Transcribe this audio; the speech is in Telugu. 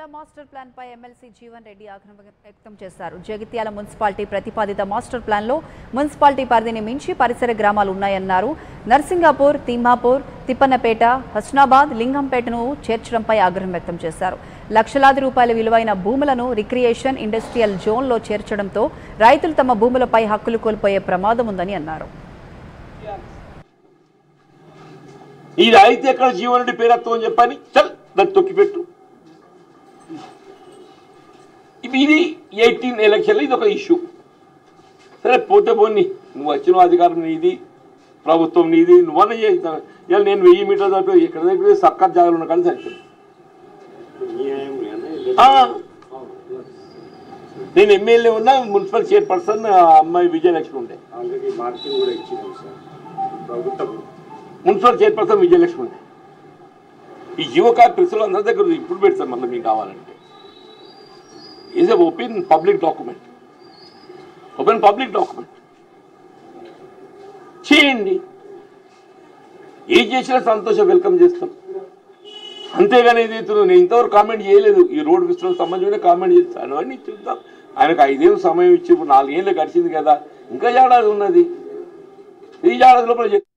మాస్టర్ ప్లాన్ పై ఎమ్మెల్సీ జీవన్ రెడ్డి ఆగ్రహం వ్యక్తం చేశారు జగిత్యాల మున్సిపాలిటీ ప్రతిపాదిత మాస్టర్ ప్లాన్ లో మున్సిపాలిటీ పరిధిని మించి పరిసర గ్రామాలు ఉన్నాయన్నారు నర్సింగాపూర్ తిమ్మాపూర్ తిప్పన్నపేట హస్నాబాద్ లింగంపేటను చేర్చడంపై ఆగ్రహం వ్యక్తం చేశారు లక్షలాది రూపాయల విలువైన భూములను రిక్రియేషన్ ఇండస్ట్రియల్ జోన్లో చేర్చడంతో రైతులు తమ భూములపై హక్కులు కోల్పోయే ప్రమాదం ఉందని అన్నారు ఇది అయితే ఎక్కడ జీవనుడి పేరత్వం అని చెప్పని చల్ దాన్ని తొక్కిపెట్టు ఇది ఇది ఎయిటీన్ ఎలక్షన్లో ఇది ఒక ఇష్యూ సరే పోతే పోని నువ్వు వచ్చిన అధికారం నీది ప్రభుత్వం నీది నువ్వన్న చేస్తా ఇలా నేను వెయ్యి మీటర్ల దాకా ఎక్కడ దగ్గర సక్కర్ జాగాలు ఉన్న కానీ సరిపోయింది ఆ. నేను ఎమ్మెల్యే ఉన్నా మున్సిపల్ చైర్పర్సన్ ఆ అమ్మాయి విజయలక్ష్మి ఉండే ఆల్రెడీ మార్కింగ్ కూడా ఇచ్చినాం సార్ ప్రభుత్వం మున్సిపల్ చైర్పర్సన్ విజయలక్ష్మి ఉండే ఈ జియో కార్డ్ ప్రెస్లో అందరి దగ్గర ఉంది. ఇప్పుడు పెడతాను మళ్ళీ మీకు కావాలంటే is a open public document open public document చేయండి ఏం చేసినా సంతోషం వెల్కమ్ చేస్తాం అంతేగాని ఏదైతే నేను ఇంతవరకు కామెంట్ చేయలేదు ఈ రోడ్ విస్తరణ సంబంధించిన కామెంట్ చేస్తాను అని చూద్దాం ఆయనకు ఐదేళ్ళు సమయం ఇచ్చి ఇప్పుడు నాలుగేళ్ళు గడిచింది కదా ఇంకా ఏడాది ఉన్నది ఈ ఏడాది లోపల చెప్